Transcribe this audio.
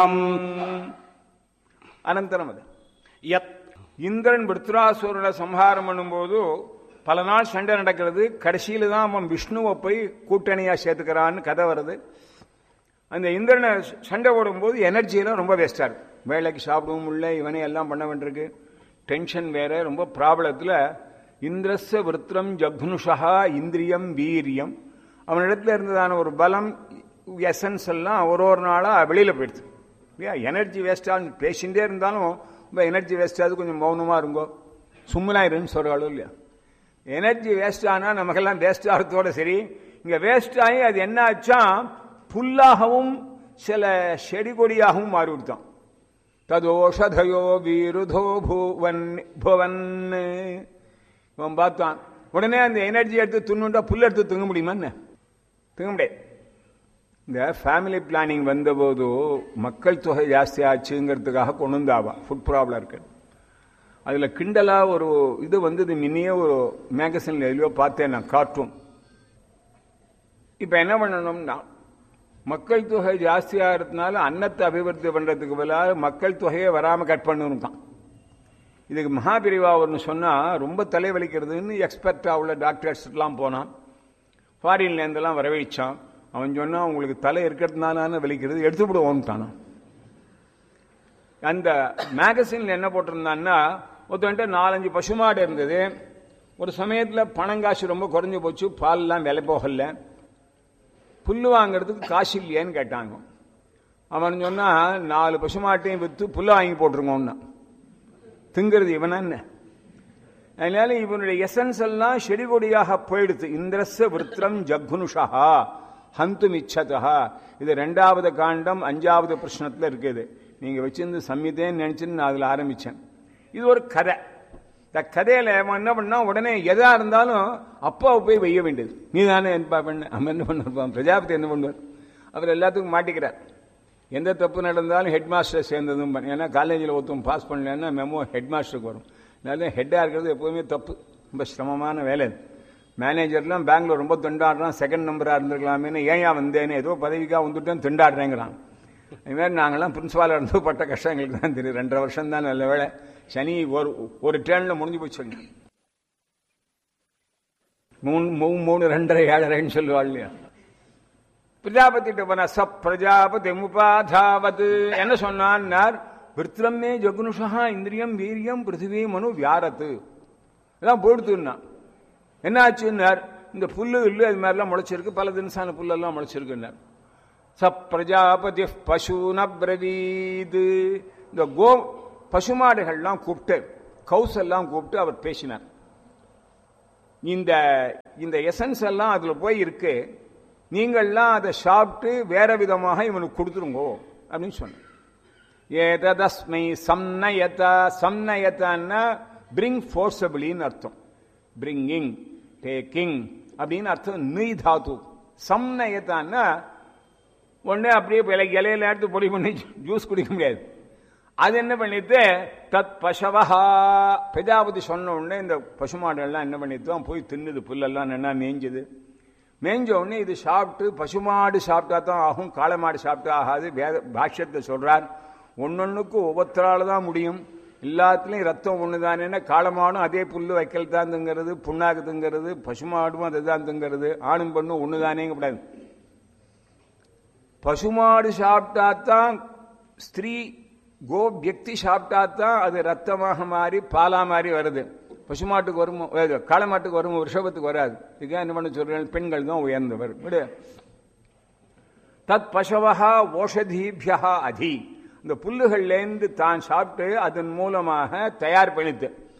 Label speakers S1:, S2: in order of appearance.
S1: அனந்தரம் அது யத் இந்திரன் விருத்ராசுரனை சம்ஹாரம் பண்ணும்போது பல நாள் சண்டை நடக்கிறது கடைசியில தான் அவன் விஷ்ணுவை போய் கூட்டணியா சேர்த்துக்கிறான்னு கதை வருது அந்த இந்திரனை சண்டை போடும்போது எனர்ஜியெல்லாம் ரொம்ப வேஸ்டா இருக்கு வேலைக்கு சாப்பிடவும் இல்லை இவனே எல்லாம் பண்ண வேண்டியிருக்கு டென்ஷன் வேற ரொம்ப ப்ராப்ளத்தில் இந்திரஸ்ய விருத்திரம் ஜக்னுஷா இந்திரியம் வீரியம் அவனிடத்துல இருந்ததான ஒரு பலம் எசன்ஸ் எல்லாம் ஒரு ஒரு நாளாக வெளியில் போயிடுது இல்லையா எனர்ஜி வேஸ்டாக பேசிகிட்டே இருந்தாலும் ரொம்ப எனர்ஜி வேஸ்டாவது கொஞ்சம் மௌனமாக இருங்கோ சும்மனா இருன்னு சொல்கிறாளோ இல்லையா எனர்ஜி வேஸ்ட் ஆனால் நமக்கெல்லாம் வேஸ்ட் ஆகிறதோட சரி இங்கே வேஸ்ட் ஆகி அது என்ன ஆச்சா புல்லாகவும் சில செடி கொடியாகவும் மாறி விடுத்தான் ததோஷதயோ வீருதோ பூவன் புவன் இவன் பார்த்தான் உடனே அந்த எனர்ஜி எடுத்து துண்ணுண்டா புல் எடுத்து தூங்க முடியுமா என்ன தூங்க முடியாது இந்த ஃபேமிலி பிளானிங் வந்தபோது மக்கள் தொகை ஜாஸ்தி ஆச்சுங்கிறதுக்காக கொண்டு வந்தாவா ஃபுட் ப்ராப்ளம் இருக்கு அதில் கிண்டலாக ஒரு இது வந்தது முன்னையே ஒரு மேகசினில் எதுலையோ பார்த்தேன் நான் கார்ட்டூன் இப்போ என்ன பண்ணணும்னா மக்கள் தொகை ஜாஸ்தியாக இருக்கிறதுனால அன்னத்தை அபிவிருத்தி பண்ணுறதுக்கு பதிலாக மக்கள் தொகையை வராமல் கட் பண்ணணும் தான் இதுக்கு மகாபிரிவா ஒன்று சொன்னால் ரொம்ப தலைவலிக்கிறதுன்னு எக்ஸ்பர்ட்டாக உள்ள டாக்டர்ஸ்லாம் போனான் ஃபாரின்லேருந்தெல்லாம் வரவழைச்சான் அவன் சொன்னான் உங்களுக்கு தலை இருக்கிறதுனால வலிக்கிறது எடுத்து விடுவோன்ட்டானா அந்த மேகசினில் என்ன போட்டிருந்தான்னா ஒருத்தன்ட்ட நாலஞ்சு பசுமாடு இருந்தது ஒரு சமயத்தில் பணங்காசு ரொம்ப குறைஞ்சி போச்சு பால்லாம் விலை போகல புல்லு வாங்கிறதுக்கு காசு இல்லையேன்னு கேட்டாங்க அவன் சொன்னா நாலு பசுமாட்டையும் விற்று புல்லை வாங்கி போட்டிருங்கோன்னா திங்கிறது இவனா என்ன அதனால இவனுடைய எசன்ஸ் எல்லாம் செடி கொடியாக போயிடுது இந்திரச விருத்திரம் ஜக்னுஷா ஹந்து மிச்சதா இது ரெண்டாவது காண்டம் அஞ்சாவது பிரச்சனத்தில் இருக்குது நீங்க வச்சிருந்து சம்மிதேன்னு நினைச்சுன்னு நான் அதில் ஆரம்பிச்சேன் இது ஒரு கதை இந்த கதையில அவன் என்ன பண்ணா உடனே எதா இருந்தாலும் அப்பாவை போய் வைய வேண்டியது நீ தானே என்பா பண்ண அவன் என்ன பண்ணுவான் பிரஜாபதி என்ன பண்ணுவார் அவர் எல்லாத்துக்கும் மாட்டிக்கிறார் எந்த தப்பு நடந்தாலும் ஹெட் மாஸ்டர் சேர்ந்ததும் பண்ண ஏன்னா காலேஜில் ஒருத்தவங்க பாஸ் பண்ணலன்னா மெமோ ஹெட் மாஸ்டருக்கு வரும் அதனால ஹெட்டாக இருக்கிறது எப்போவுமே தப்பு ரொம்ப சிரமமான வேலை அது மேனேஜர்லாம் பெங்களூர் ரொம்ப திண்டாடுறான் செகண்ட் நம்பராக இருந்திருக்கலாமேன்னு ஏன் வந்தேன்னு ஏதோ பதவிக்காக வந்துட்டேன் திண்டாடுறேங்கிறான் இதுமாதிரி நாங்கள்லாம் பிரின்சிபாலாக இருந்து பட்ட கஷ்டம் எங்களுக்கு தான் தெரியும் ரெண்டரை வருஷம் தான் நல்ல வேலை சனி ஒரு ஒரு டேர்னில் முடிஞ்சு போச்சுங்க மூணு மூணு மூணு ரெண்டரை ஏழரைன்னு சொல்லுவாள் இல்லையா பிரஜாபதிட்ட போன ச பிரஜாபதி முபாதாவத் என்ன சொன்னார் விருத்திரமே ஜகுனுஷா இந்திரியம் வீரியம் பிருத்திவி மனு வியாரத்து எல்லாம் போயிடுத்துன்னா என்ன ஆச்சுன்னார் இந்த புல்லு இல்லு அது மாதிரிலாம் முளைச்சிருக்கு பல தினசான புல்லெல்லாம் முளைச்சிருக்குன்னார் ச பிரஜாபதி பசுன பிரவீது இந்த கோ பசுமாடுகள்லாம் கூப்பிட்டு கவுஸ் எல்லாம் கூப்பிட்டு அவர் பேசினார் இந்த இந்த எசன்ஸ் எல்லாம் அதுல போய் இருக்கு நீங்கள்லாம் அதை சாப்பிட்டு வேற விதமாக இவனுக்கு கொடுத்துருங்கோ அப்படின்னு சொன்னார் ஏதஸ்மை சம்னயதா சம்னயத்தான்னா பிரிங் ஃபோர்ஸபிளின்னு அர்த்தம் பிரிங்கிங் டேக்கிங் அப்படின்னு அர்த்தம் நீ தாத்து சம்னயத்தான்னா உடனே அப்படியே இலை இலையில எடுத்து பொடி பண்ணி ஜூஸ் குடிக்க முடியாது அது என்ன பண்ணிட்டு தத் பசவஹா பிரஜாபதி சொன்ன உடனே இந்த பசுமாடெல்லாம் என்ன பண்ணிட்டு போய் தின்னுது புல்லெல்லாம் என்ன மேய்ஞ்சது மேய்ஞ்ச உடனே இது சாப்பிட்டு பசுமாடு சாப்பிட்டா தான் ஆகும் காளை சாப்பிட்டா ஆகாது வேத பாஷ்யத்தை சொல்றார் ஒன்னொன்னுக்கு ஒவ்வொருத்தரால தான் முடியும் எல்லாத்துலேயும் ரத்தம் ஒன்று தானேன்னா காளமாடும் அதே புல்லு வைக்கல் தான் திங்கிறது புண்ணாக்கு திங்கிறது பசுமாடும் அதுதான் திங்கிறது ஆணும் பெண்ணும் ஒன்று தானேங்க கூடாது பசுமாடு சாப்பிட்டா தான் ஸ்திரீ கோ வியக்தி சாப்பிட்டா தான் அது ரத்தமாக மாறி பாலா மாறி வருது பசுமாட்டுக்கு வரும் காளை மாட்டுக்கு வரும் ரிஷபத்துக்கு வராது இதுக்காக என்ன பண்ண சொல்றேன் பெண்கள் தான் உயர்ந்தவர் விடு தத் பசவா ஓஷதீபியா அதி இந்த புல்லுகள்லேருந்து தான் சாப்பிட்டு அதன் மூலமாக தயார் பண்ணித்து